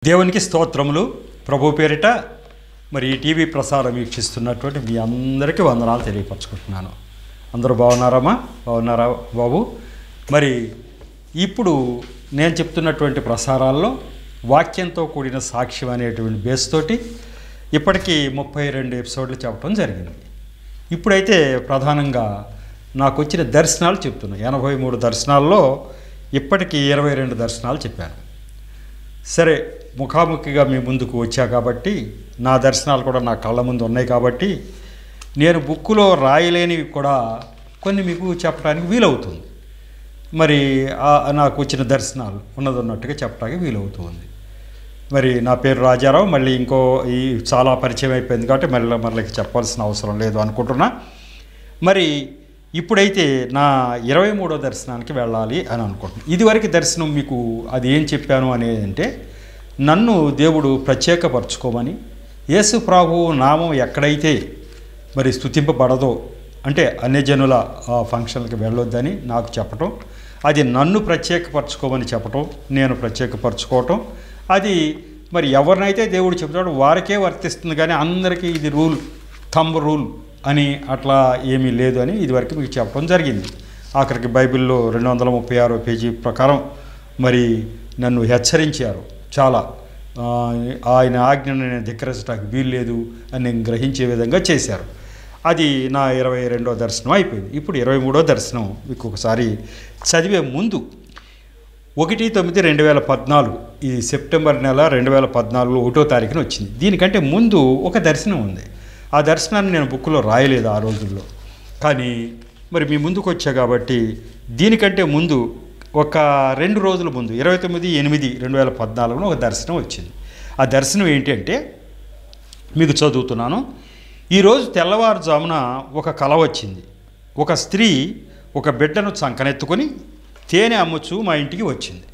దేవునికి స్తోత్రములు ప్రభు పేరిట మరి ఈ టీవీ ప్రసారం వీక్షిస్తున్నటువంటి మీ అందరికీ వందనాలు తెలియపరచుకుంటున్నాను అందరూ బాగున్నారమ్మా బాగున్నారా బాబు మరి ఇప్పుడు నేను చెప్తున్నటువంటి ప్రసారాల్లో వాక్యంతో కూడిన సాక్ష్యం అనేటువంటి బేస్ తోటి ఇప్పటికీ ముప్పై రెండు ఎపిసోడ్లు చెప్పడం జరిగింది ఇప్పుడైతే ప్రధానంగా నాకు వచ్చిన దర్శనాలు చెప్తున్నాను ఎనభై మూడు దర్శనాల్లో ఇప్పటికీ ఇరవై రెండు దర్శనాలు చెప్పాను సరే ముఖాముఖిగా మీ ముందుకు వచ్చా కాబట్టి నా దర్శనాలు కూడా నా కళ్ళ ముందు ఉన్నాయి కాబట్టి నేను బుక్కులో రాయలేనివి కూడా కొన్ని మీకు చెప్పడానికి వీలవుతుంది మరి ఆ- నాకు వచ్చిన దర్శనాలు ఉన్నది ఉన్నట్టుగా చెప్పడానికి వీలవుతుంది మరి నా పేరు రాజారావు మళ్ళీ ఇంకో ఈ చాలా పరిచయం అయిపోయింది కాబట్టి మళ్ళీ మళ్ళీ చెప్పాల్సిన అవసరం లేదు అనుకుంటున్నా మరి ఇప్పుడైతే నా ఇరవై మూడో దర్శనానికి వెళ్ళాలి అని అనుకుంటున్నాను ఇదివరకు దర్శనం మీకు అది ఏం చెప్పాను అనేది అంటే నన్ను దేవుడు ప్రత్యేకపరచుకోమని యేసు ప్రభువు నామం ఎక్కడైతే మరి స్థుతింపబడదో అంటే అన్యజనుల ఆ ఫంక్షన్కి వెళ్ళొద్దని నాకు చెప్పటం అది నన్ను ప్రత్యేకపరచుకోమని చెప్పటం నేను ప్రత్యేకపరచుకోవటం అది మరి ఎవరినైతే దేవుడు చెప్తాడో వారికే వర్తిస్తుంది కానీ అందరికీ ఇది రూల్ థంబ్ రూల్ అని అట్లా ఏమీ లేదు అని ఇదివరకు మీకు చెప్పడం జరిగింది ఆఖరికి బైబిల్లో రెండు వందల ముప్పై ఆరో పేజీ ప్రకారం మరి నన్ను హెచ్చరించారు చాలా ఆ, ఆయన ఆజ్ఞను నేను ధిక్కరించడానికి వీలు లేదు అని నేను గ్రహించే విధంగా చేశారు అది నా ఇరవై రెండో దర్శనం అయిపోయింది ఇప్పుడు ఇరవై మూడో దర్శనం మీకు ఒకసారి చదివే ముందు ఒకటి తొమ్మిది రెండు వేల పద్నాలుగు ఈ సెప్టెంబర్ నెల రెండు వేల పద్నాలుగులో ఒకటో తారీఖున వచ్చింది దీనికంటే ముందు ఒక దర్శనం ఉంది ఆ దర్శనాన్ని నేను బుక్లో రాయలేదు ఆ రోజుల్లో కానీ మరి మీ ముందుకు వచ్చా కాబట్టి దీనికంటే ముందు ఒక రెండు రోజుల ముందు ఇరవై తొమ్మిది ఎనిమిది రెండు వేల పద్నాలుగులో ఒక దర్శనం వచ్చింది ఆ దర్శనం ఏంటి అంటే మీకు చదువుతున్నాను ఈరోజు తెల్లవారుజామున ఒక కల వచ్చింది ఒక స్త్రీ ఒక బిడ్డను చంకనెత్తుకొని తేనె అమ్మచ్చు మా ఇంటికి వచ్చింది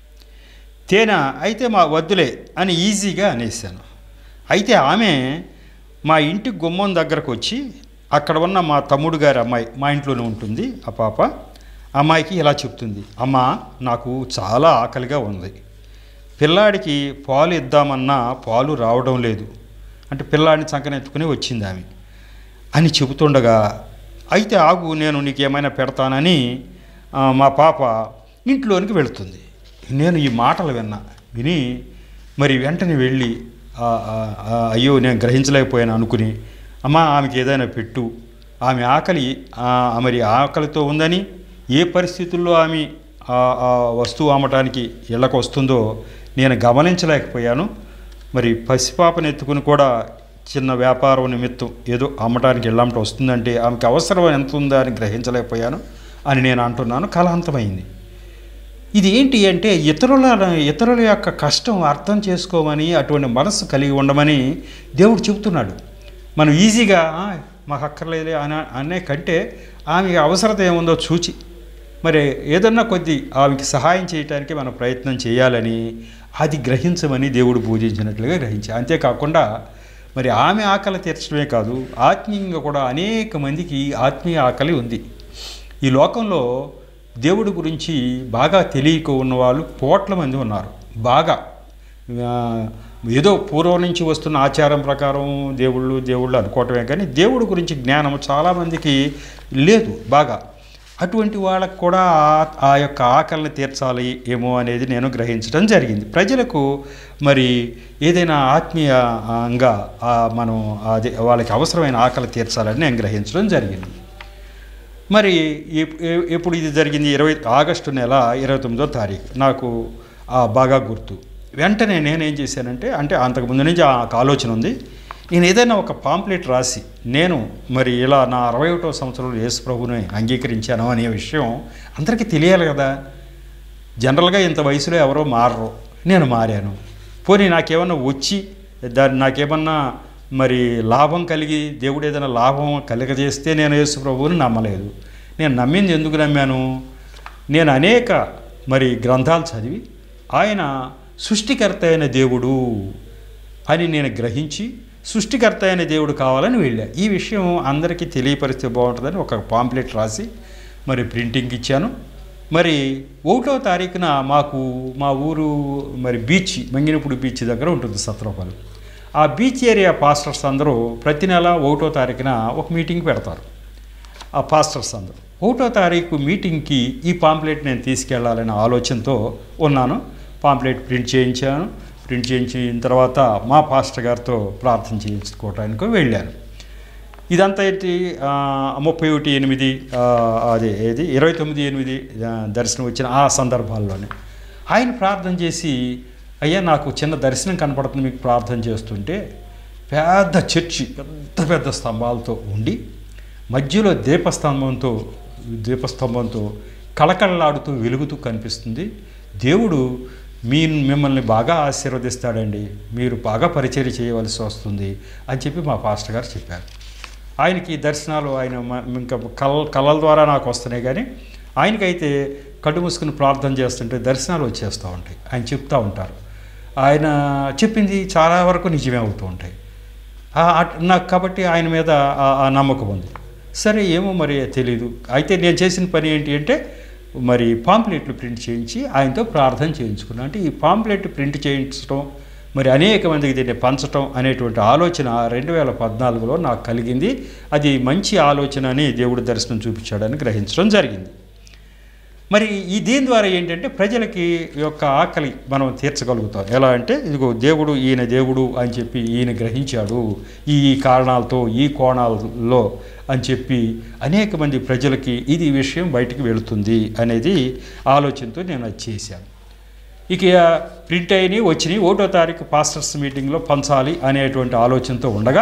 తేనె అయితే మా వద్దులే అని ఈజీగా అనేసాను అయితే ఆమె మా ఇంటి గుమ్మం దగ్గరకు వచ్చి అక్కడ ఉన్న మా తమ్ముడు గారి అమ్మాయి మా ఇంట్లోనే ఉంటుంది ఆ పాప అమ్మాయికి ఇలా చెప్తుంది అమ్మ నాకు చాలా ఆకలిగా ఉంది పిల్లాడికి పాలు ఇద్దామన్నా పాలు రావడం లేదు అంటే పిల్లాడిని చంకనెత్తుకుని వచ్చింది ఆమె అని చెబుతుండగా అయితే ఆగు నేను నీకు ఏమైనా పెడతానని ఆ, మా పాప ఇంట్లోనికి వెళుతుంది నేను ఈ మాటలు విన్నా విని మరి వెంటనే వెళ్ళి ఆ, ఆ, ఆ, అయ్యో నేను గ్రహించలేకపోయాను అనుకుని అమ్మా ఆమెకి ఏదైనా పెట్టు ఆమె ఆకలి ఆ, మరి ఆకలితో ఉందని ఏ పరిస్థితుల్లో ఆమె ఆ ఆ వస్తువు అమ్మటానికి ఇళ్ళకు వస్తుందో నేను గమనించలేకపోయాను మరి పసిపాపను ఎత్తుకుని కూడా చిన్న వ్యాపారం నిమిత్తం ఏదో అమ్మటానికి వెళ్ళామట వస్తుందంటే ఆమెకి అవసరం ఎంత ఉందా అని గ్రహించలేకపోయాను అని నేను అంటున్నాను కళాంతమైంది ఇది ఏంటి అంటే ఇతరుల ఇతరుల యొక్క కష్టం అర్థం చేసుకోమని అటువంటి మనస్సు కలిగి ఉండమని దేవుడు చెబుతున్నాడు మనం ఈజీగా "ఆ, మాకు అక్కర్లేదు అని అనే కంటే ఆమె అవసరత ఏముందో చూచి మరి ఏదన్నా కొద్ది ఆమెకి సహాయం చేయటానికి మనం ప్రయత్నం చేయాలని అది గ్రహించమని దేవుడు పూజించినట్లుగా గ్రహించి అంతేకాకుండా మరి ఆమె ఆకలి తీర్చడమే కాదు ఆత్మీయంగా కూడా అనేక మందికి ఆత్మీయ ఆకలి ఉంది ఈ లోకంలో దేవుడి గురించి బాగా తెలియక ఉన్నవాళ్ళు కోట్ల మంది ఉన్నారు బాగా ఆ, ఏదో పూర్వం నుంచి వస్తున్న ఆచారం ప్రకారం దేవుళ్ళు దేవుళ్ళు అనుకోవటమే కానీ దేవుడి గురించి జ్ఞానం చాలామందికి లేదు బాగా అటువంటి వాళ్ళకు కూడా ఆ- ఆ యొక్క ఆకలిని తీర్చాలి ఏమో అనేది నేను గ్రహించడం జరిగింది ప్రజలకు మరి ఏదైనా ఆత్మీయంగా ఆ, మనం అది వాళ్ళకి అవసరమైన ఆకలి తీర్చాలని నేను గ్రహించడం జరిగింది మరి ఎప్- ఎ- ఎప్పుడు ఇది జరిగింది ఇరవై ఆగస్టు నెల ఇరవై తొమ్మిదో తారీఖు నాకు ఆ బాగా గుర్తు వెంటనే నేనేం చేశానంటే అంటే అంతకుముందు నుంచి ఆ ఆలోచన ఉంది నేను ఏదైనా ఒక పాంప్లెట్ రాసి నేను మరి ఇలా నా అరవై ఒకటో సంవత్సరంలో యేసు ప్రభుని అంగీకరించాను అనే విషయం అందరికీ తెలియాలి కదా జనరల్గా ఇంత వయసులో ఎవరో మారరు నేను మారాను పోనీ నాకేమన్నా వచ్చి దాన్ని నాకేమన్నా మరి లాభం కలిగి దేవుడు ఏదైనా లాభం కలిగజేస్తే నేను యేసు ప్రభువుని నమ్మలేదు నేను నమ్మింది ఎందుకు నమ్మాను నేను అనేక మరి గ్రంథాలు చదివి ఆయన సృష్టికర్త అయిన దేవుడు అని నేను గ్రహించి సృష్టికర్త అయిన దేవుడు కావాలని వెళ్ళా ఈ విషయం అందరికీ తెలియపరిస్తే బాగుంటుందని ఒక పాంప్లెట్ రాసి మరి ప్రింటింగ్ ఇచ్చాను మరి ఒకటో తారీఖున మాకు మా ఊరు మరి బీచ్ మంగినపూడి బీచ్ దగ్గర ఉంటుంది సత్రపాలు ఆ బీచ్ ఏరియా పాస్టర్స్ అందరూ ప్రతి నెల ఒకటో తారీఖున ఒక మీటింగ్ పెడతారు ఆ పాస్టర్స్ అందరూ ఒకటో తారీఖు మీటింగ్కి ఈ పాంప్లెట్ నేను తీసుకెళ్లాలనే ఆలోచనతో ఉన్నాను పాంప్లెట్ ప్రింట్ చేయించాను ప్రింట్ చేయించిన తర్వాత మా పాస్టర్ గారితో ప్రార్థన చేయించుకోవడానికి వెళ్ళాను ఇదంతా ఏంటి ఆ, ముప్పై ఒకటి ఎనిమిది ఆ, అదే ఏది ఇరవై తొమ్మిది ఎనిమిది ఆ, దర్శనం వచ్చిన ఆ సందర్భాల్లోనే ఆయన ప్రార్థన చేసి అయ్యా నాకు చిన్న దర్శనం కనపడుతుంది మీకు ప్రార్థన చేస్తుంటే పెద్ద చర్చి పెద్ద పెద్ద స్తంభాలతో ఉండి మధ్యలో దీపస్తంభంతో దీపస్తంభంతో కళకళలాడుతూ వెలుగుతూ కనిపిస్తుంది దేవుడు మీ మిమ్మల్ని బాగా ఆశీర్వదిస్తాడండి మీరు బాగా పరిచయం చేయవలసి వస్తుంది అని చెప్పి మా పాస్టర్ గారు చెప్పారు ఆయనకి ఈ దర్శనాలు ఆయన మ- ఇంకా కళ కళల ద్వారా నాకు వస్తున్నాయి కానీ ఆయనకైతే కళ్ళు మూసుకుని ప్రార్థన చేస్తుంటే దర్శనాలు వచ్చేస్తూ ఉంటాయి ఆయన చెప్తూ ఉంటారు ఆయన చెప్పింది చాలా వరకు నిజమే అవుతూ ఉంటాయి ఆ- అట్- నాకు కాబట్టి ఆయన మీద ఆ- ఆ నమ్మకం ఉంది సరే ఏమో మరి తెలీదు అయితే నేను చేసిన పని ఏంటి అంటే మరి పాంప్లెట్లు ప్రింట్ చేయించి ఆయనతో ప్రార్థన చేయించుకున్నాను అంటే ఈ పాంప్లెట్ ప్రింట్ చేయించడం మరి అనేక మందికి దీన్ని పంచటం అనేటువంటి ఆలోచన రెండు వేల పద్నాలుగులో నాకు కలిగింది అది మంచి ఆలోచన అని దేవుడు దర్శనం చూపించాడని గ్రహించడం జరిగింది మరి ఈ దీని ద్వారా ఏంటంటే ప్రజలకి యొక్క ఆకలి మనం తీర్చగలుగుతాం ఎలా అంటే ఇదిగో దేవుడు ఈయన దేవుడు అని చెప్పి ఈయన గ్రహించాడు ఈ ఈ కారణాలతో ఈ కోణాల్లో అని చెప్పి అనేక మంది ప్రజలకి ఇది విషయం బయటికి వెళుతుంది అనేది ఆలోచనతో నేను అది చేశాను ఇక ప్రింట్ అయినవి వచ్చినాయి ఒకటో తారీఖు పాస్టర్స్ మీటింగ్లో పంచాలి అనేటువంటి ఆలోచనతో ఉండగా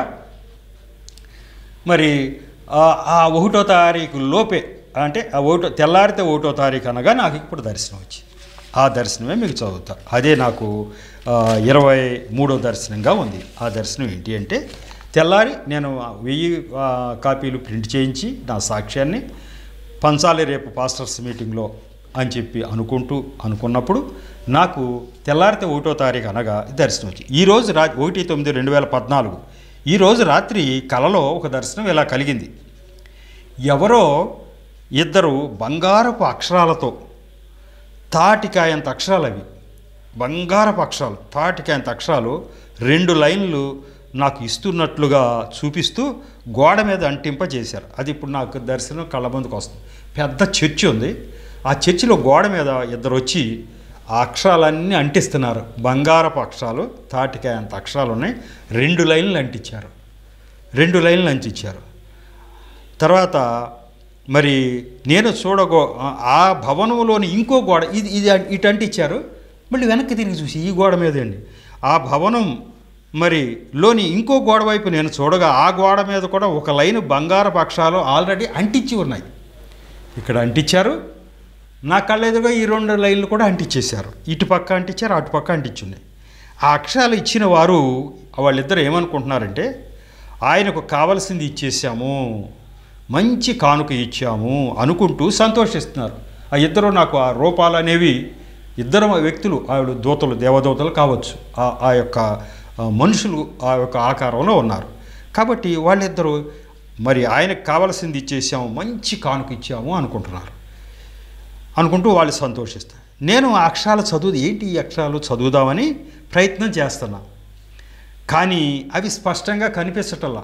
మరి ఆ- ఆ ఒకటో తారీఖు లోపే అంటే ఆ ఒకటో తెల్లారితే ఒకటో తారీఖు అనగా నాకు ఇప్పుడు దర్శనం వచ్చింది ఆ దర్శనమే మీకు చదువుతా అదే నాకు ఆ, ఇరవై మూడో దర్శనంగా ఉంది ఆ దర్శనం ఏంటి అంటే తెల్లారి నేను ఆ వెయ్యి ఆ, కాపీలు ప్రింట్ చేయించి నా సాక్ష్యాన్ని పంచాలి రేపు పాస్టర్స్ మీటింగ్లో అని చెప్పి అనుకుంటూ అనుకున్నప్పుడు నాకు తెల్లారితే ఒకటో తారీఖు అనగా దర్శనం వచ్చింది ఈరోజు రా ఒకటి తొమ్మిది రెండు వేల పద్నాలుగు ఈరోజు రాత్రి కలలో ఒక దర్శనం ఇలా కలిగింది ఎవరో ఇద్దరు బంగారపు అక్షరాలతో తాటికాయంత అక్షరాలు అవి బంగారపు అక్షరాలు తాటికాయంత అక్షరాలు రెండు లైన్లు నాకు ఇస్తున్నట్లుగా చూపిస్తూ గోడ మీద అంటింప చేశారు అది ఇప్పుడు నాకు దర్శనం కళ్ళ ముందుకు వస్తుంది పెద్ద చర్చి ఉంది ఆ చర్చిలో గోడ మీద ఇద్దరు వచ్చి ఆ అక్షరాలన్నీ అంటిస్తున్నారు బంగారపు అక్షరాలు తాటికాయంత అక్షరాలు ఉన్నాయి రెండు లైన్లు అంటించారు రెండు లైన్లు అంటించారు తర్వాత మరి నేను చూడగో ఆ భవనంలోని ఇంకో గోడ ఇది ఇది ఇటు అంటించారు మళ్ళీ వెనక్కి తిరిగి చూసి ఈ గోడ మీద అండి ఆ భవనం మరి లోని ఇంకో గోడ వైపు నేను చూడగా ఆ గోడ మీద కూడా ఒక లైన్ బంగారపు అక్షరాలు ఆల్రెడీ అంటించి ఉన్నాయి ఇక్కడ అంటించారు నా కళ్ళ ఎదురుగా ఈ రెండు లైన్లు కూడా అంటించేశారు ఇటు పక్క అంటించారు అటు పక్క అంటించున్నాయి ఆ అక్షరాలు ఇచ్చిన వారు వాళ్ళిద్దరు ఏమనుకుంటున్నారంటే ఆయనకు కావలసింది ఇచ్చేసాము మంచి కానుక ఇచ్చాము అనుకుంటూ సంతోషిస్తున్నారు ఆ ఇద్దరు నాకు ఆ రూపాలు అనేవి ఇద్దరు వ్యక్తులు ఆవిడ దూతలు దేవదూతలు కావచ్చు ఆ ఆ యొక్క ఆ మనుషులు ఆ యొక్క ఆకారంలో ఉన్నారు కాబట్టి వాళ్ళిద్దరూ మరి ఆయనకు కావలసింది ఇచ్చేసాము మంచి కానుక ఇచ్చాము అనుకుంటున్నారు అనుకుంటూ వాళ్ళు సంతోషిస్తారు నేను ఆ అక్షరాలు చదువు ఏంటి ఈ అక్షరాలు చదువుదామని ప్రయత్నం చేస్తున్నా కానీ అవి స్పష్టంగా కనిపించటల్లా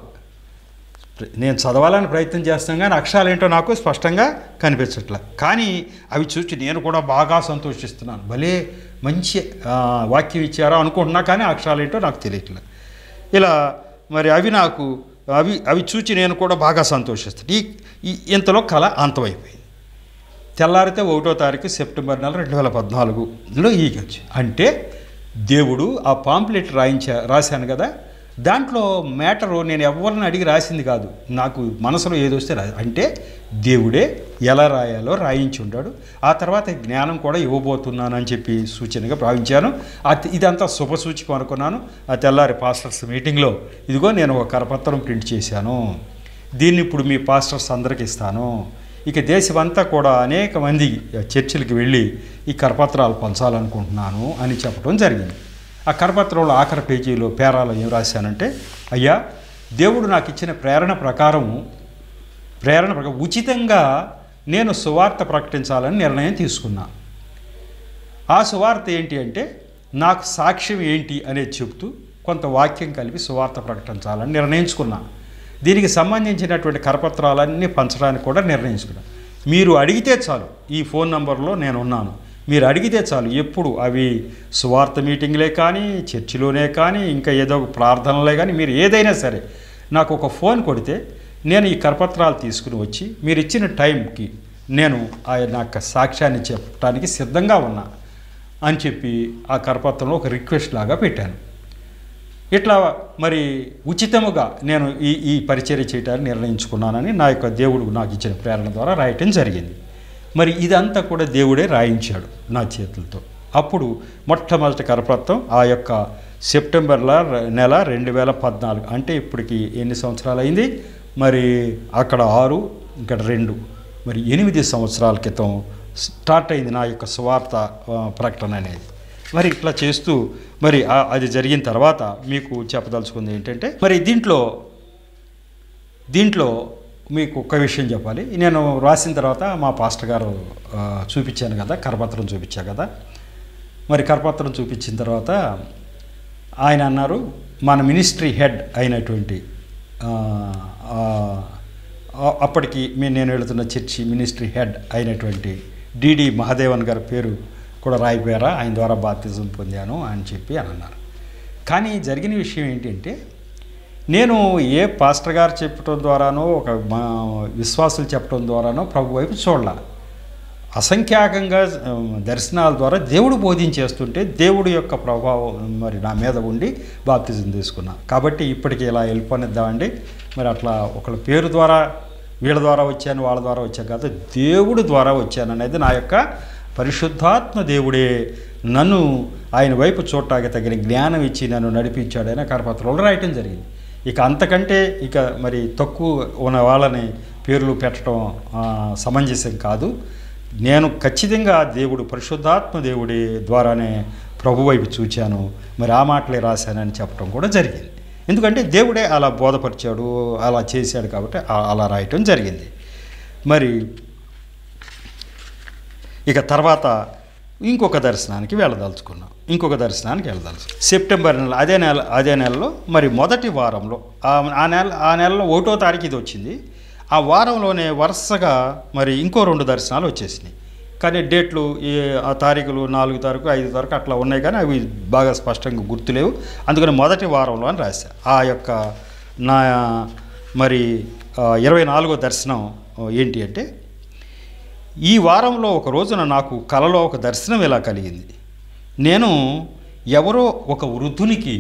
నేను చదవాలని ప్రయత్నం చేస్తాను కానీ అక్షరాలు ఏంటో నాకు స్పష్టంగా కనిపించట్లే కానీ అవి చూసి నేను కూడా బాగా సంతోషిస్తున్నాను భలే మంచి ఆ, వాక్యం ఇచ్చారో అనుకుంటున్నా కానీ అక్షరాలు ఏంటో నాకు తెలియట్లే ఇలా మరి అవి నాకు అవి అవి చూచి నేను కూడా బాగా సంతోషిస్తాను ఈ ఈ ఇంతలో కళ అంతమైపోయింది తెల్లారితే ఒకటో తారీఖు సెప్టెంబర్ నెల రెండు వేల పద్నాలుగులో ఈగొచ్చు అంటే దేవుడు ఆ పాంప్లెట్ రాయించా రాశాను కదా దాంట్లో మ్యాటరు నేను ఎవరిని అడిగి రాసింది కాదు నాకు మనసులో ఏదొస్తే రా అంటే దేవుడే ఎలా రాయాలో రాయించి ఉంటాడు ఆ తర్వాత జ్ఞానం కూడా ఇవ్వబోతున్నానని చెప్పి సూచనగా భావించాను అది ఇదంతా శుభసూచకం అనుకున్నాను ఆ తెల్లారి పాస్టర్స్ మీటింగ్లో ఇదిగో నేను ఒక కరపత్రం ప్రింట్ చేశాను దీన్ని ఇప్పుడు మీ పాస్టర్స్ అందరికి ఇస్తాను ఇక దేశమంతా కూడా అనేక మంది చర్చిలకు వెళ్ళి ఈ కరపత్రాలు పంచాలనుకుంటున్నాను అని చెప్పడం జరిగింది ఆ కరపత్రంలో ఆఖరి పేజీలో పేరాలో ఏం రాశానంటే అయ్యా దేవుడు నాకు ఇచ్చిన ప్రేరణ ప్రకారం ప్రేరణ ప్రకారం ఉచితంగా నేను సువార్త ప్రకటించాలని నిర్ణయం తీసుకున్నా ఆ సువార్త ఏంటి అంటే నాకు సాక్ష్యం ఏంటి అనేది చెప్తూ కొంత వాక్యం కలిపి సువార్త ప్రకటించాలని నిర్ణయించుకున్నా దీనికి సంబంధించినటువంటి కరపత్రాలన్నీ పంచడానికి కూడా నిర్ణయించుకున్నా మీరు అడిగితే చాలు ఈ ఫోన్ నంబర్లో నేను ఉన్నాను మీరు అడిగితే చాలు ఎప్పుడు అవి సువార్త మీటింగ్లే కానీ చర్చిలోనే కానీ ఇంకా ఏదో ఒక ప్రార్థనలే కానీ మీరు ఏదైనా సరే నాకు ఒక ఫోన్ కొడితే నేను ఈ కరపత్రాలు తీసుకుని వచ్చి మీరు ఇచ్చిన టైంకి నేను ఆయన యొక్క సాక్ష్యాన్ని చెప్పడానికి సిద్ధంగా ఉన్నా అని చెప్పి ఆ కరపత్రంలో ఒక రిక్వెస్ట్ లాగా పెట్టాను ఇట్లా మరి ఉచితముగా నేను ఈ ఈ పరిచర్య చేయడానికి నిర్ణయించుకున్నానని నా యొక్క దేవుడు నాకు ఇచ్చిన ప్రేరణ ద్వారా రాయటం జరిగింది మరి ఇదంతా కూడా దేవుడే రాయించాడు నా చేతులతో అప్పుడు మొట్టమొదటి కరపత్రం ఆ యొక్క సెప్టెంబర్ల ర- నెల రెండు వేల పద్నాలుగు అంటే ఇప్పటికి ఎన్ని సంవత్సరాలు అయింది మరి అక్కడ ఆరు ఇక్కడ రెండు మరి ఎనిమిది సంవత్సరాల క్రితం స్టార్ట్ అయింది నా యొక్క స్వార్థ ఆ, ప్రకటన అనేది మరి ఇట్లా చేస్తూ మరి ఆ- అది జరిగిన తర్వాత మీకు చెప్పదలుచుకుంది ఏంటంటే మరి దీంట్లో దీంట్లో మీకు ఒక్క విషయం చెప్పాలి నేను రాసిన తర్వాత మా పాస్టర్ గారు ఆ, చూపించాను కదా కరపత్రం చూపించా కదా మరి కరపత్రం చూపించిన తర్వాత ఆయన అన్నారు మన మినిస్ట్రీ హెడ్ అయినటువంటి ఆ, ఆ, ఆ- అప్పటికి మీ- నేను వెళుతున్న చర్చి మినిస్ట్రీ హెడ్ అయినటువంటి డిడి మహాదేవన్ గారి పేరు కూడా రాయిపోయారా ఆయన ద్వారా బాప్తిజం పొందాను అని చెప్పి అని అన్నారు కానీ జరిగిన విషయం ఏంటంటే నేను ఏ పాస్టర్ గారు చెప్పడం ద్వారానో ఒక మా విశ్వాసులు చెప్పడం ద్వారానో ప్రభు వైపు చూడాల అసంఖ్యాకంగా ఆ, దర్శనాల ద్వారా దేవుడు బోధించేస్తుంటే దేవుడి యొక్క ప్రభావం మరి నా మీద ఉండి బాప్తిజం తీసుకున్నా కాబట్టి ఇప్పటికి ఇలా వెళ్ళిపోనిద్దామండి మరి అట్లా ఒకళ్ళ పేరు ద్వారా వీళ్ళ ద్వారా వచ్చాను వాళ్ళ ద్వారా వచ్చాను కాదు దేవుడి ద్వారా వచ్చాను అనేది నా యొక్క పరిశుద్ధాత్మ దేవుడే నన్ను ఆయన వైపు చూడటానికి తగిన జ్ఞానం ఇచ్చి నన్ను నడిపించాడని కరపత్రంలో రాయటం జరిగింది ఇక అంతకంటే ఇక మరి తక్కువ ఉన్న వాళ్ళని పేర్లు పెట్టడం ఆ, సమంజసం కాదు నేను ఖచ్చితంగా దేవుడు పరిశుద్ధాత్మ దేవుడి ద్వారానే ప్రభు వైపు చూచాను మరి ఆ మాటలే రాశానని చెప్పడం కూడా జరిగింది ఎందుకంటే దేవుడే అలా బోధపరిచాడు అలా చేశాడు కాబట్టి ఆ- అలా రాయటం జరిగింది మరి ఇక తర్వాత ఇంకొక దర్శనానికి వెళ్ళదలుచుకున్నాం ఇంకొక దర్శనానికి వెళ్ళదలుచు సెప్టెంబర్ నెల అదే నెల అదే నెలలో మరి మొదటి వారంలో ఆ ఆ నెల ఆ నెలలో ఒకటో తారీఖు ఇది వచ్చింది ఆ వారంలోనే వరుసగా మరి ఇంకో రెండు దర్శనాలు వచ్చేసినాయి కానీ డేట్లు ఈ ఆ తారీఖులు నాలుగు తారీఖు ఐదు తారీఖు అట్లా ఉన్నాయి కానీ అవి బాగా స్పష్టంగా గుర్తులేవు అందుకని మొదటి వారంలో అని రాశా ఆ యొక్క నా మరి ఆ, ఇరవై నాలుగో దర్శనం ఆ, ఏంటి అంటే ఈ వారంలో ఒక రోజున నాకు కలలో ఒక దర్శనం ఇలా కలిగింది నేను ఎవరో ఒక వృద్ధునికి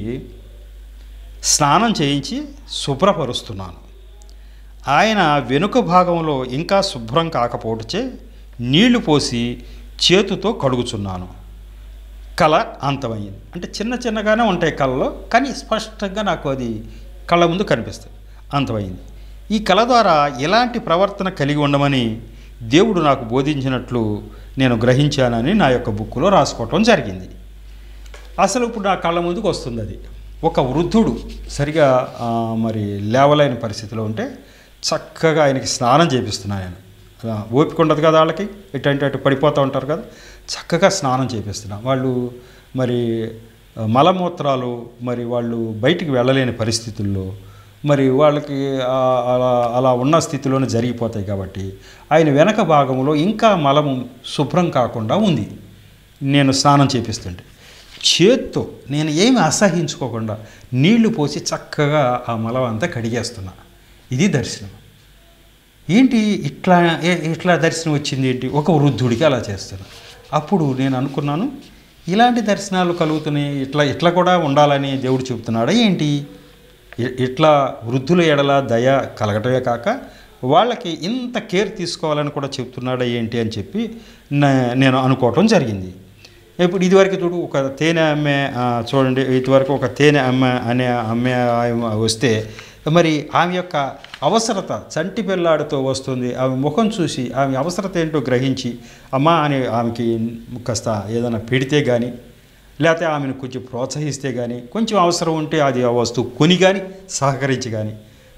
స్నానం చేయించి శుభ్రపరుస్తున్నాను ఆయన వెనుక భాగంలో ఇంకా శుభ్రం కాకపోవటచే నీళ్లు పోసి చేతుతో కడుగుచున్నాను కళ అంతమైంది అంటే చిన్న చిన్నగానే ఉంటాయి కళలో కానీ స్పష్టంగా నాకు అది కళ్ళ ముందు కనిపిస్తుంది అంతమైంది ఈ కళ ద్వారా ఎలాంటి ప్రవర్తన కలిగి ఉండమని దేవుడు నాకు బోధించినట్లు నేను గ్రహించానని నా యొక్క బుక్కులో రాసుకోవటం జరిగింది అసలు ఇప్పుడు నా కళ్ళ ముందుకు వస్తుంది అది ఒక వృద్ధుడు సరిగా ఆ, మరి లేవలేని పరిస్థితిలో ఉంటే చక్కగా ఆయనకి స్నానం చేపిస్తున్నాను నేను అలా ఓపిక ఉండదు కదా వాళ్ళకి ఇటు అటు పడిపోతూ ఉంటారు కదా చక్కగా స్నానం చేపిస్తున్నా వాళ్ళు మరి ఆ, మలమూత్రాలు మరి వాళ్ళు బయటికి వెళ్ళలేని పరిస్థితుల్లో మరి వాళ్ళకి ఆ, అలా అలా ఉన్న స్థితిలోనే జరిగిపోతాయి కాబట్టి ఆయన వెనక భాగంలో ఇంకా మలము శుభ్రం కాకుండా ఉంది నేను స్నానం చేపిస్తుంటే చేత్తో నేను ఏమి అసహించుకోకుండా నీళ్లు పోసి చక్కగా ఆ మలం అంతా కడిగేస్తున్నా ఇది దర్శనం ఏంటి ఇట్లా ఏ- ఇట్లా దర్శనం వచ్చింది ఏంటి ఒక వృద్ధుడికి అలా చేస్తున్నా అప్పుడు నేను అనుకున్నాను ఇలాంటి దర్శనాలు కలుగుతున్నాయి ఇట్లా ఇట్లా కూడా ఉండాలని దేవుడు చెబుతున్నాడా ఏంటి ఇ- ఇట్లా వృద్ధుల ఎడల దయ కలగటమే కాక వాళ్ళకి ఇంత కేర్ తీసుకోవాలని కూడా చెప్తున్నాడా ఏంటి అని చెప్పి నే- నేను అనుకోవటం జరిగింది ఇప్పుడు ఇదివరకు చూడు ఒక తేనె అమ్మే ఆ, చూడండి ఇదివరకు ఒక తేనె అమ్మే అనే అమ్మే ఆమె వస్తే మరి ఆమె యొక్క అవసరత చంటి పిల్లాడితో వస్తుంది ఆమె ముఖం చూసి ఆమె అవసరత ఏంటో గ్రహించి అమ్మా అని ఆమెకి కాస్త ఏదైనా పెడితే కానీ లేకపోతే ఆమెను కొంచెం ప్రోత్సహిస్తే కానీ కొంచెం అవసరం ఉంటే అది ఆ వస్తువు కొని కానీ సహకరించి కానీ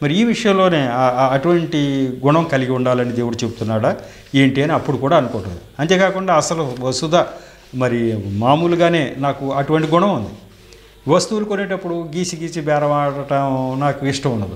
మరి ఈ విషయంలోనే ఆ- ఆ- అటువంటి గుణం కలిగి ఉండాలని దేవుడు చెప్తున్నాడా ఏంటి అని అప్పుడు కూడా అనుకుంటుంది అంతేకాకుండా అసలు వసుధ మరి మామూలుగానే నాకు అటువంటి గుణం ఉంది వస్తువులు కొనేటప్పుడు గీసి గీసి బేరం ఆడటం నాకు ఇష్టం ఉండదు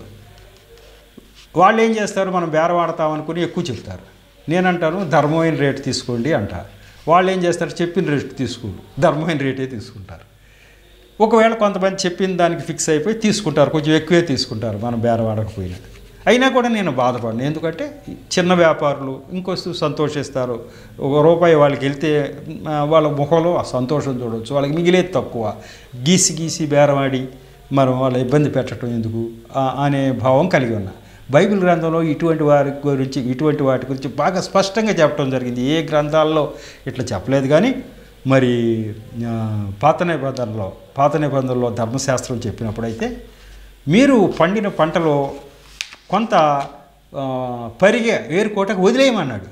వాళ్ళు ఏం చేస్తారు మనం బేరం ఆడతాం అనుకుని ఎక్కువ చెప్తారు నేనంటాను ధర్మమైన రేటు తీసుకోండి అంట వాళ్ళు ఏం చేస్తారు చెప్పిన రేటు తీసుకోరు ధర్మమైన రేటే తీసుకుంటారు ఒకవేళ కొంతమంది చెప్పిన దానికి ఫిక్స్ అయిపోయి తీసుకుంటారు కొంచెం ఎక్కువే తీసుకుంటారు మనం బేరం ఆడకపోయినా అయినా కూడా నేను బాధపడను ఎందుకంటే చిన్న వ్యాపారులు ఇంకొస్తూ సంతోషిస్తారు ఒక రూపాయి వాళ్ళకి వెళ్తే ఆ, వాళ్ళ ముఖంలో ఆ సంతోషం చూడవచ్చు వాళ్ళకి మిగిలేది తక్కువ గీసి గీసి బేరమాడి మనం వాళ్ళ ఇబ్బంది పెట్టడం ఎందుకు ఆ, అనే భావం కలిగి ఉన్నా బైబిల్ గ్రంథంలో ఇటువంటి వారి గురించి ఇటువంటి వాటి గురించి బాగా స్పష్టంగా చెప్పడం జరిగింది ఏ గ్రంథాల్లో ఇట్లా చెప్పలేదు కానీ మరి ఆ, పాత నిబంధనలో పాత నిబంధనలో ధర్మశాస్త్రం చెప్పినప్పుడైతే మీరు పండిన పంటలో కొంత ఆ, పరిగె ఏరుకోటకు వదిలేయమన్నాడు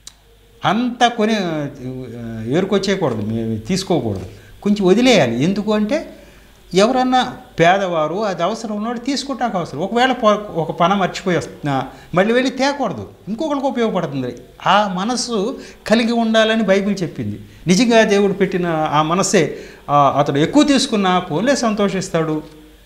అంతా కొని ఆ, ఏరుకొచ్చేయకూడదు మేము తీసుకోకూడదు కొంచెం వదిలేయాలి ఎందుకు అంటే ఎవరన్నా పేదవారు అది అవసరం ఉన్నవాడు తీసుకుంటాక అవసరం ఒకవేళ పొ- ఒక పన మర్చిపోయి వస్తున్నా మళ్ళీ వెళ్ళి తేకూడదు ఇంకొకరికి ఉపయోగపడుతుంది ఆ మనసు కలిగి ఉండాలని బైబిల్ చెప్పింది నిజంగా దేవుడు పెట్టిన ఆ మనసే ఆ, అతడు ఎక్కువ తీసుకున్నా పోలే సంతోషిస్తాడు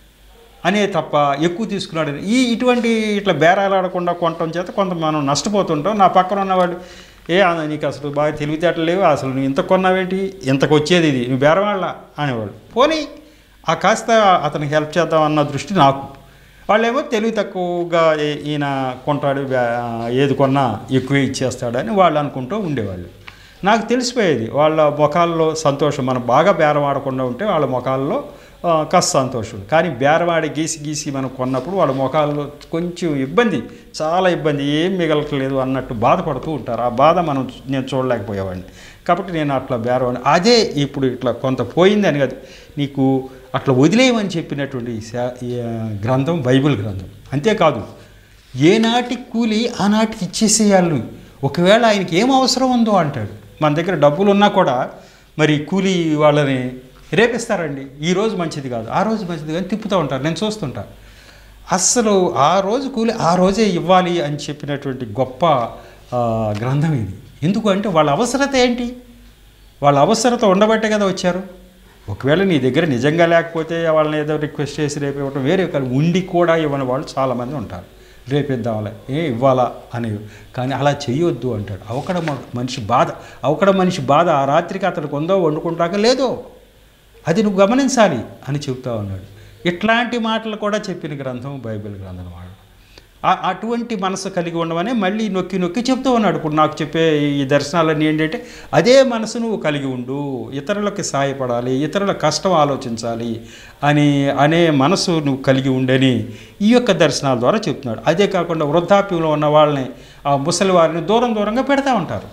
అనే తప్ప ఎక్కువ తీసుకున్నాడు ఈ ఇటువంటి ఇట్లా బేరాలు ఆడకుండా కొనటం చేత కొంత మనం నష్టపోతుంటాం నా పక్కన ఉన్నవాడు ఏ ఆ, నీకు అసలు బాగా తెలివితేటలు లేవు అసలు నువ్వు ఇంత కొన్నావేంటి ఇంతకు వచ్చేది ఇది నువ్వు బేరవాళ్ళ అనేవాడు పోనీ ఆ కాస్త అతనికి హెల్ప్ చేద్దాం అన్న దృష్టి నాకు వాళ్ళేమో తెలివి తక్కువగా ఏ- ఈయన కొంటాడు బే- ఆ, ఏది కొన్నా ఎక్కువే ఇచ్చేస్తాడని వాళ్ళు అనుకుంటూ ఉండేవాళ్ళు నాకు తెలిసిపోయేది వాళ్ళ ముఖాల్లో సంతోషం మనం బాగా బేరం ఆడకుండా ఉంటే వాళ్ళ ముఖాల్లో ఆ, కాస్త సంతోషం కానీ బేరవాడి గీసి గీసి మనం కొన్నప్పుడు వాళ్ళ ముఖాల్లో కొంచెం ఇబ్బంది చాలా ఇబ్బంది ఏం మిగలట్లేదు అన్నట్టు బాధపడుతూ ఉంటారు ఆ బాధ మనం నేను చూడలేకపోయేవాడిని కాబట్టి నేను అట్లా బేరవాడిని అదే ఇప్పుడు ఇట్లా కొంత పోయింది అని కాదు నీకు అట్లా వదిలేయమని చెప్పినటువంటి ఈ శా- ఈ, ఆ, గ్రంథం బైబిల్ గ్రంథం అంతేకాదు ఏనాటి కూలి ఆనాటికి ఇచ్చేసేయాలి ఒకవేళ ఆయనకి ఏం అవసరం ఉందో అంటాడు మన దగ్గర డబ్బులు ఉన్నా కూడా మరి కూలి వాళ్ళని రేపిస్తారండి ఈ రోజు మంచిది కాదు ఆ రోజు మంచిది కానీ తిప్పుతూ ఉంటారు నేను చూస్తుంటా అస్సలు ఆ రోజు కూలి ఆ రోజే ఇవ్వాలి అని చెప్పినటువంటి గొప్ప ఆ, గ్రంథం ఇది ఎందుకు అంటే వాళ్ళ అవసరత ఏంటి వాళ్ళ అవసరత ఉండబట్టే కదా వచ్చారు ఒకవేళ నీ దగ్గర నిజంగా లేకపోతే వాళ్ళని ఏదో రిక్వెస్ట్ చేసి రేపు ఇవ్వటం వేరే కానీ ఉండి కూడా ఇవ్వని వాళ్ళు చాలామంది ఉంటారు రేపు ఇద్దాంలే ఏ ఇవ్వాలా అని కానీ అలా చేయొద్దు అంటాడు అవకడ మ- మనిషి బాధ అవకడ మనిషి బాధ ఆ రాత్రికి అతనికి ఉందో వండుకుంటాక లేదో అది నువ్వు గమనించాలి అని చెబుతా ఉన్నాడు ఇట్లాంటి మాటలు కూడా చెప్పిన గ్రంథం బైబిల్ గ్రంథం వాడు ఆ- అటువంటి మనసు కలిగి ఉండమని మళ్ళీ నొక్కి నొక్కి చెప్తూ ఉన్నాడు ఇప్పుడు నాకు చెప్పే ఈ దర్శనాలన్నీ ఏంటంటే అదే మనసు నువ్వు కలిగి ఉండు ఇతరులకి సహాయపడాలి ఇతరుల కష్టం ఆలోచించాలి అని అనే మనసు నువ్వు కలిగి ఉండని ఈ యొక్క దర్శనాల ద్వారా చెప్తున్నాడు అదే కాకుండా వృద్ధాప్యంలో ఉన్న వాళ్ళని ఆ ముసలి వారిని దూరం దూరంగా పెడతా ఉంటారు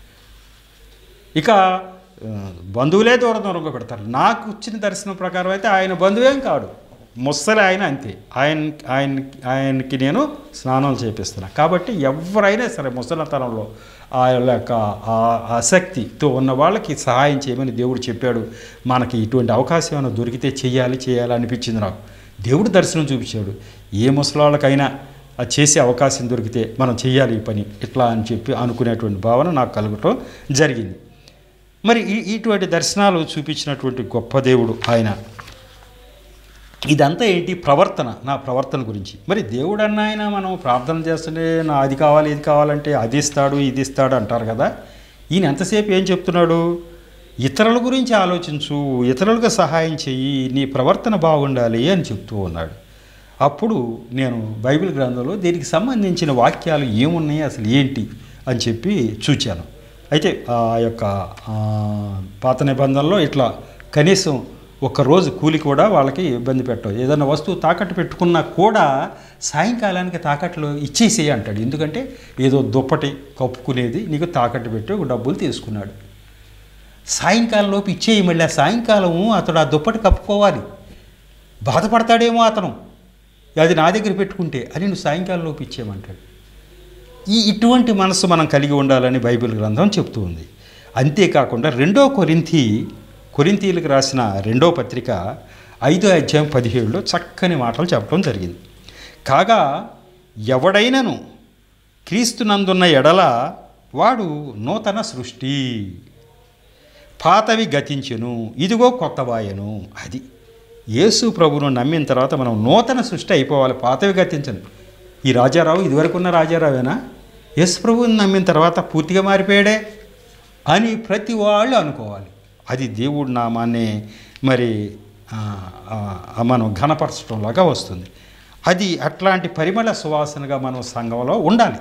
ఇక ఆ, బంధువులే దూరం దూరంగా పెడతారు నాకు వచ్చిన దర్శనం ప్రకారం అయితే ఆయన బంధువేం కాడు ముసలి ఆయన అంతే ఆయన ఆయన ఆయనకి నేను స్నానం చేపిస్తున్నా కాబట్టి ఎవరైనా సరే ముసలితనంలో ఆ యొక్క ఆ ఆసక్తితో ఉన్న వాళ్ళకి సహాయం చేయమని దేవుడు చెప్పాడు మనకి ఇటువంటి అవకాశం ఏమైనా దొరికితే చేయాలి చేయాలి అనిపించింది నాకు దేవుడు దర్శనం చూపించాడు ఏ ముసలి వాళ్ళకైనా అది చేసే అవకాశం దొరికితే మనం చేయాలి ఈ పని ఇట్లా అని చెప్పి అనుకునేటువంటి భావన నాకు కలగటం జరిగింది మరి ఈ ఇటువంటి దర్శనాలు చూపించినటువంటి గొప్ప దేవుడు ఆయన ఇదంతా ఏంటి ప్రవర్తన నా ప్రవర్తన గురించి మరి దేవుడు అన్న ఆయన మనం ప్రార్థన చేస్తుంటే నా అది కావాలి ఇది కావాలంటే అది ఇస్తాడు ఇది ఇస్తాడు అంటారు కదా ఈయన ఎంతసేపు ఏం చెప్తున్నాడు ఇతరుల గురించి ఆలోచించు ఇతరులకు సహాయం చెయ్యి నీ ప్రవర్తన బాగుండాలి అని చెప్తూ ఉన్నాడు అప్పుడు నేను బైబిల్ గ్రంథంలో దీనికి సంబంధించిన వాక్యాలు ఏమున్నాయి అసలు ఏంటి అని చెప్పి చూచాను అయితే ఆ యొక్క ఆ, పాత నిబంధనలో ఇట్లా కనీసం ఒక రోజు కూలి కూడా వాళ్ళకి ఇబ్బంది పెట్టవు ఏదైనా వస్తువు తాకట్టు పెట్టుకున్నా కూడా సాయంకాలానికి తాకట్లు ఇచ్చేసేయి అంటాడు ఎందుకంటే ఏదో దుప్పటి కప్పుకునేది నీకు తాకట్టు పెట్టి ఒక డబ్బులు తీసుకున్నాడు సాయంకాలం లోపు ఇచ్చేయి మళ్ళీ ఆ సాయంకాలము అతడు ఆ దుప్పటి కప్పుకోవాలి బాధపడతాడేమో అతను అది నా దగ్గర పెట్టుకుంటే అని నువ్వు సాయంకాలం లోపు ఇచ్చేయమంటాడు ఈ ఇటువంటి మనసు మనం కలిగి ఉండాలని బైబిల్ గ్రంథం చెప్తూ ఉంది అంతేకాకుండా రెండో కొరింథీ కొరింథీలకు రాసిన రెండో పత్రిక ఐదో అధ్యాయం పదిహేడులో చక్కని మాటలు చెప్పడం జరిగింది కాగా ఎవడైనను క్రీస్తునందున్న ఎడల వాడు నూతన సృష్టి పాతవి గతించెను ఇదిగో కొత్తవాయను అది యేసు ప్రభువును నమ్మిన తర్వాత మనం నూతన సృష్టి అయిపోవాలి పాతవి గతించను ఈ రాజారావు ఇదివరకు ఉన్న రాజారావేనా యేసు ప్రభువుని నమ్మిన తర్వాత పూర్తిగా మారిపోయాడే అని ప్రతి వాళ్ళు అనుకోవాలి అది దేవుడి నామాన్ని మరి ఆ, ఆ, మనం ఘనపరచడంలాగా వస్తుంది అది అట్లాంటి పరిమళ సువాసనగా మనం సంఘంలో ఉండాలి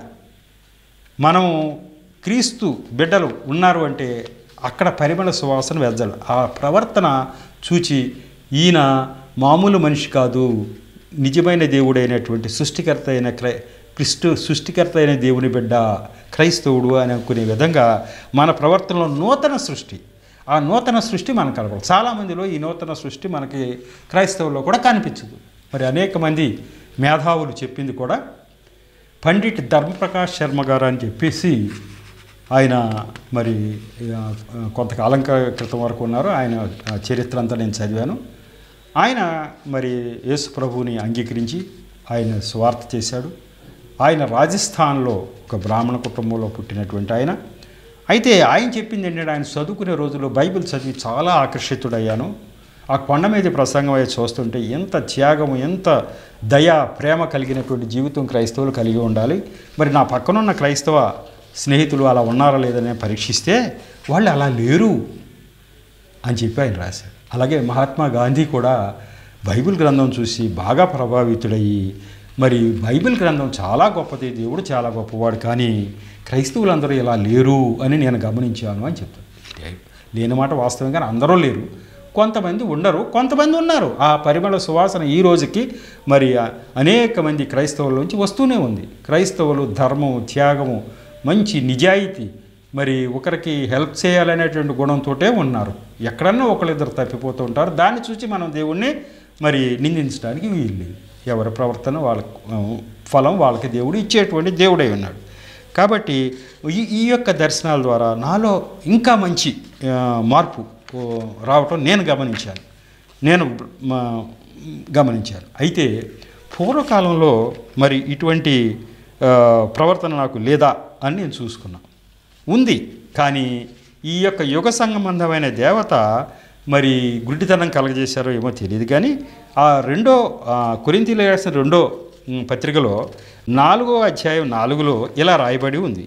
మనం క్రీస్తు బిడ్డలు ఉన్నారు అంటే అక్కడ పరిమళ సువాసన వెజ్జలు ఆ ప్రవర్తన చూచి ఈయన మామూలు మనిషి కాదు నిజమైన దేవుడైనటువంటి సృష్టికర్త అయిన క్రై క్రిస్టు సృష్టికర్త అయిన దేవుని బిడ్డ క్రైస్తవుడు అని అనుకునే విధంగా మన ప్రవర్తనలో నూతన సృష్టి ఆ నూతన సృష్టి మనకు కలగదు చాలామందిలో ఈ నూతన సృష్టి మనకి క్రైస్తవుల్లో కూడా కనిపించదు మరి అనేక మంది మేధావులు చెప్పింది కూడా పండిట్ ధర్మప్రకాష్ శర్మ గారు అని చెప్పేసి ఆయన మరి ఆ, కొంతకాలం క- క్రితం వరకు ఉన్నారు ఆయన ఆ, చరిత్ర అంతా నేను చదివాను ఆయన మరి యేసు ప్రభువుని అంగీకరించి ఆయన స్వార్థ చేశాడు ఆయన రాజస్థాన్లో ఒక బ్రాహ్మణ కుటుంబంలో పుట్టినటువంటి ఆయన అయితే ఆయన చెప్పింది ఏంటంటే ఆయన చదువుకునే రోజుల్లో బైబిల్ చదివి చాలా ఆకర్షితుడయ్యాను ఆ కొండ మీద ప్రసంగం అయ్యి చూస్తుంటే ఎంత త్యాగం ఎంత దయ ప్రేమ కలిగినటువంటి జీవితం క్రైస్తవులు కలిగి ఉండాలి మరి నా పక్కనున్న క్రైస్తవ స్నేహితులు అలా ఉన్నారా లేదని పరీక్షిస్తే వాళ్ళు అలా లేరు అని చెప్పి ఆయన రాశారు అలాగే మహాత్మా గాంధీ కూడా బైబిల్ గ్రంథం చూసి బాగా ప్రభావితుడయ్యి మరి బైబిల్ గ్రంథం చాలా గొప్పది దేవుడు చాలా గొప్పవాడు కానీ క్రైస్తవులందరూ ఇలా లేరు అని నేను గమనించాను అని చెప్తాను లేని మాట వాస్తవం కానీ అందరూ లేరు కొంతమంది ఉండరు కొంతమంది ఉన్నారు ఆ పరిమళ సువాసన ఈ రోజుకి మరి ఆ అనేక మంది క్రైస్తవుల నుంచి వస్తూనే ఉంది క్రైస్తవులు ధర్మము త్యాగము మంచి నిజాయితీ మరి ఒకరికి హెల్ప్ చేయాలనేటువంటి గుణంతోటే ఉన్నారు ఎక్కడన్నా ఒకళ్ళిద్దరు తప్పిపోతూ ఉంటారు దాన్ని చూసి మనం దేవుణ్ణి మరి నిందించడానికి వీలు లేదు ఎవరి ప్రవర్తన వాళ్ళకు ఆ, ఫలం వాళ్ళకి దేవుడు ఇచ్చేటువంటి దేవుడై ఉన్నాడు కాబట్టి ఈ ఈ యొక్క దర్శనాల ద్వారా నాలో ఇంకా మంచి ఆ, మార్పు ఓ, రావటం నేను గమనించాను నేను మా, గమనించాను అయితే పూర్వకాలంలో మరి ఇటువంటి ఆ, ప్రవర్తన నాకు లేదా అని నేను చూసుకున్నాను ఉంది కానీ ఈ యొక్క యుగ సంబంధమైన దేవత మరి గుడ్డితనం కలగజేశారో ఏమో తెలియదు కానీ ఆ రెండో కొరింతీలో రాసిన రెండో ఉమ్, పత్రికలో నాలుగో అధ్యాయం నాలుగులో ఇలా రాయబడి ఉంది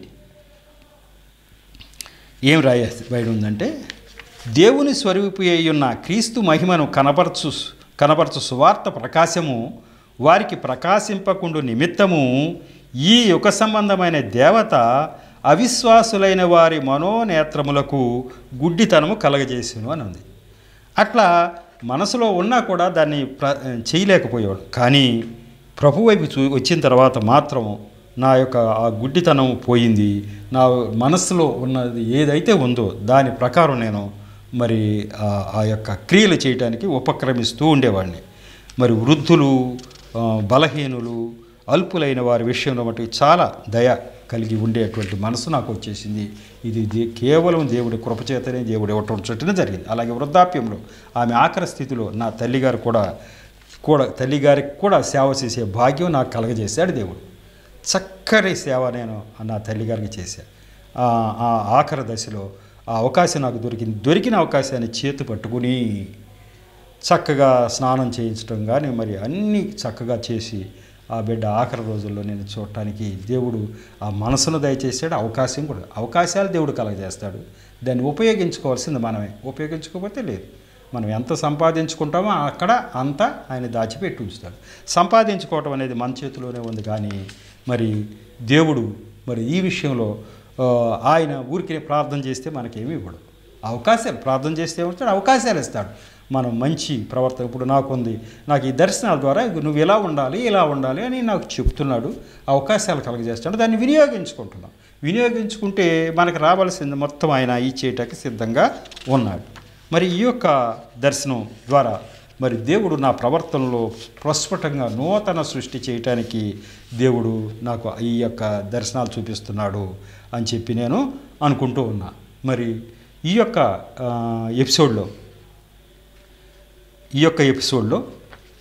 ఏం రాయబడి ఉందంటే దేవుని స్వరూపి అయి ఉన్న క్రీస్తు మహిమను కనపరచు కనపరచు సువార్త ప్రకాశము వారికి ప్రకాశింపకుండు నిమిత్తము ఈ యుగ సంబంధమైన దేవత అవిశ్వాసులైన వారి మనోనేత్రములకు గుడ్డితనము కలగజేసును అని ఉంది అట్లా మనసులో ఉన్నా కూడా దాన్ని ప్ర చేయలేకపోయాడు కానీ ప్రభు వైపు చూ వచ్చిన తర్వాత మాత్రం నా యొక్క ఆ గుడ్డితనం పోయింది నా మనస్సులో ఉన్నది ఏదైతే ఉందో దాని ప్రకారం నేను మరి ఆ- ఆ యొక్క క్రియలు చేయడానికి ఉపక్రమిస్తూ ఉండేవాడిని మరి వృద్ధులు ఆ, బలహీనులు అల్పులైన వారి విషయంలో మటుకు చాలా దయ కలిగి ఉండేటువంటి మనసు నాకు వచ్చేసింది ఇది దే- కేవలం దేవుడి కృపచేతనే దేవుడు ఇవ్వటం చుట్టూనే జరిగింది అలాగే వృద్ధాప్యంలో ఆమె ఆఖరి స్థితిలో నా తల్లిగారు కూడా కూడా తల్లిగారికి కూడా సేవ చేసే భాగ్యం నాకు కలగజేశాడు దేవుడు చక్కటి సేవ నేను నా తల్లిగారికి చేశాను ఆ- ఆ ఆఖరి దశలో ఆ అవకాశం నాకు దొరికింది దొరికిన అవకాశాన్ని చేతి పట్టుకుని చక్కగా స్నానం చేయించడం కానీ మరి అన్నీ చక్కగా చేసి ఆ బిడ్డ ఆఖరి రోజుల్లో నేను చూడటానికి దేవుడు ఆ మనసును దయచేసాడు అవకాశం కూడా అవకాశాలు దేవుడు కలగజేస్తాడు దాన్ని ఉపయోగించుకోవాల్సింది మనమే ఉపయోగించుకోకపోతే లేదు మనం ఎంత సంపాదించుకుంటామో అక్కడ అంతా ఆయన దాచిపెట్టి ఉంచుతాడు సంపాదించుకోవటం అనేది మన చేతిలోనే ఉంది కానీ మరి దేవుడు మరి ఈ విషయంలో ఆ, ఆయన ఊరికి ప్రార్థన చేస్తే మనకేమీ ఇవ్వడు అవకాశాలు ప్రార్థన చేస్తే ఏమవుతాడు అవకాశాలు ఇస్తాడు మనం మంచి ప్రవర్తన ఇప్పుడు నాకుంది నాకు ఈ దర్శనాల ద్వారా ఇగో నువ్వు ఇలా ఉండాలి ఇలా ఉండాలి అని నాకు చెప్తున్నాడు అవకాశాలు కలగజేస్తాడు దాన్ని వినియోగించుకుంటున్నాం వినియోగించుకుంటే మనకు రావాల్సింది మొత్తం ఆయన ఇచ్చేయటానికి సిద్ధంగా ఉన్నాడు మరి ఈ యొక్క దర్శనం ద్వారా మరి దేవుడు నా ప్రవర్తనలో ప్రస్ఫుటంగా నూతన సృష్టి చేయటానికి దేవుడు నాకు ఈ యొక్క దర్శనాలు చూపిస్తున్నాడు అని చెప్పి నేను అనుకుంటూ ఉన్నా మరి ఈ యొక్క ఆ, ఎపిసోడ్లో ఈ యొక్క ఎపిసోడ్లో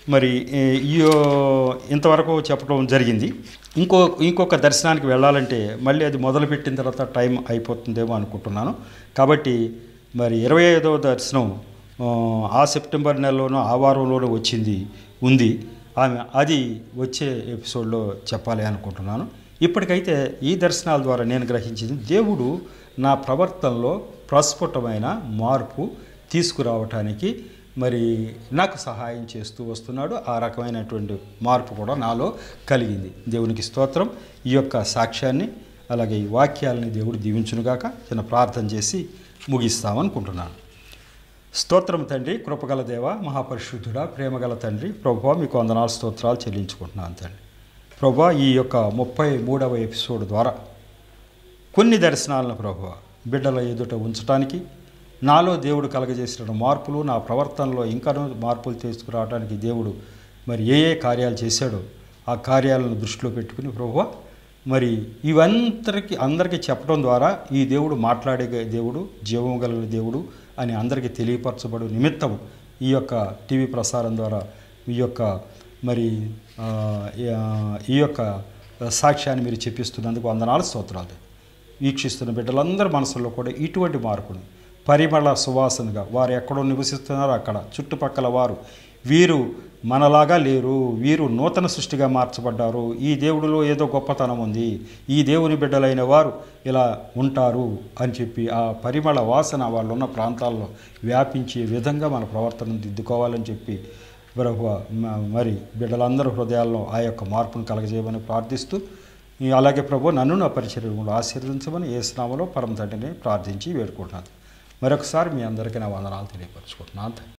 మరి ఏ, ఈ ఇంతవరకు చెప్పడం జరిగింది ఇంకో ఇంకొక దర్శనానికి వెళ్ళాలంటే మళ్ళీ అది మొదలుపెట్టిన తర్వాత టైం అయిపోతుందేమో అనుకుంటున్నాను కాబట్టి మరి ఇరవై ఐదవ దర్శనం ఆ, ఆ సెప్టెంబర్ నెలలోనూ ఆ వారంలోనూ వచ్చింది ఉంది ఆమె అది వచ్చే ఎపిసోడ్లో చెప్పాలి అనుకుంటున్నాను ఇప్పటికైతే ఈ దర్శనాల ద్వారా నేను గ్రహించింది దేవుడు నా ప్రవర్తనలో ప్రస్ఫుటమైన మార్పు తీసుకురావటానికి మరి నాకు సహాయం చేస్తూ వస్తున్నాడు ఆ రకమైనటువంటి మార్పు కూడా నాలో కలిగింది దేవునికి స్తోత్రం ఈ యొక్క సాక్ష్యాన్ని అలాగే ఈ వాక్యాలని దేవుడు దీవించునుగాక చిన్న ప్రార్థన చేసి ముగిస్తామనుకుంటున్నాను స్తోత్రం తండ్రి కృపగల దేవ మహాపరిశుద్ధుడా ప్రేమగల తండ్రి ప్రభు మీకు వందనాలు స్తోత్రాలు చెల్లించుకుంటున్నాను తండ్రి ప్రభు ఈ యొక్క ముప్పై మూడవ ఎపిసోడ్ ద్వారా కొన్ని దర్శనాలను ప్రభు బిడ్డల ఎదుట ఉంచడానికి నాలో దేవుడు కలగజేసిన మార్పులు నా ప్రవర్తనలో ఇంకనూ మార్పులు తీసుకురావడానికి దేవుడు మరి ఏ ఏ కార్యాలు చేశాడో ఆ కార్యాలను దృష్టిలో పెట్టుకుని ప్రభు మరి ఇవంతరికి అందరికీ చెప్పడం ద్వారా ఈ దేవుడు మాట్లాడే దేవుడు జీవం కలిగిన దేవుడు అని అందరికీ తెలియపరచబడు నిమిత్తం ఈ యొక్క టీవీ ప్రసారం ద్వారా ఈ యొక్క మరి ఆ, ఈ యొక్క సాక్ష్యాన్ని మీరు చెప్పిస్తున్నందుకు వందనాలు స్తోత్రాలు వీక్షిస్తున్న బిడ్డలందరి మనసులో కూడా ఇటువంటి మార్పును పరిమళ సువాసనగా వారు ఎక్కడో నివసిస్తున్నారో అక్కడ చుట్టుపక్కల వారు వీరు మనలాగా లేరు వీరు నూతన సృష్టిగా మార్చబడ్డారు ఈ దేవుడిలో ఏదో గొప్పతనం ఉంది ఈ దేవుని బిడ్డలైన వారు ఇలా ఉంటారు అని చెప్పి ఆ పరిమళ వాసన వాళ్ళు ఉన్న ప్రాంతాల్లో వ్యాపించే విధంగా మన ప్రవర్తనను దిద్దుకోవాలని చెప్పి ప్రభు మరి బిడ్డలందరూ హృదయాల్లో ఆ యొక్క మార్పును కలగజేయమని ప్రార్థిస్తూ ఈ అలాగే ప్రభు నన్ను నా పరిచర్యలు ఆశీర్వదించమని ఏ స్నామలో పరమ తండ్రిని ప్రార్థించి వేడుకుంటున్నాను మరొకసారి మీ అందరికీ నా వందనాలు తెలియపరచుకుంటున్నాను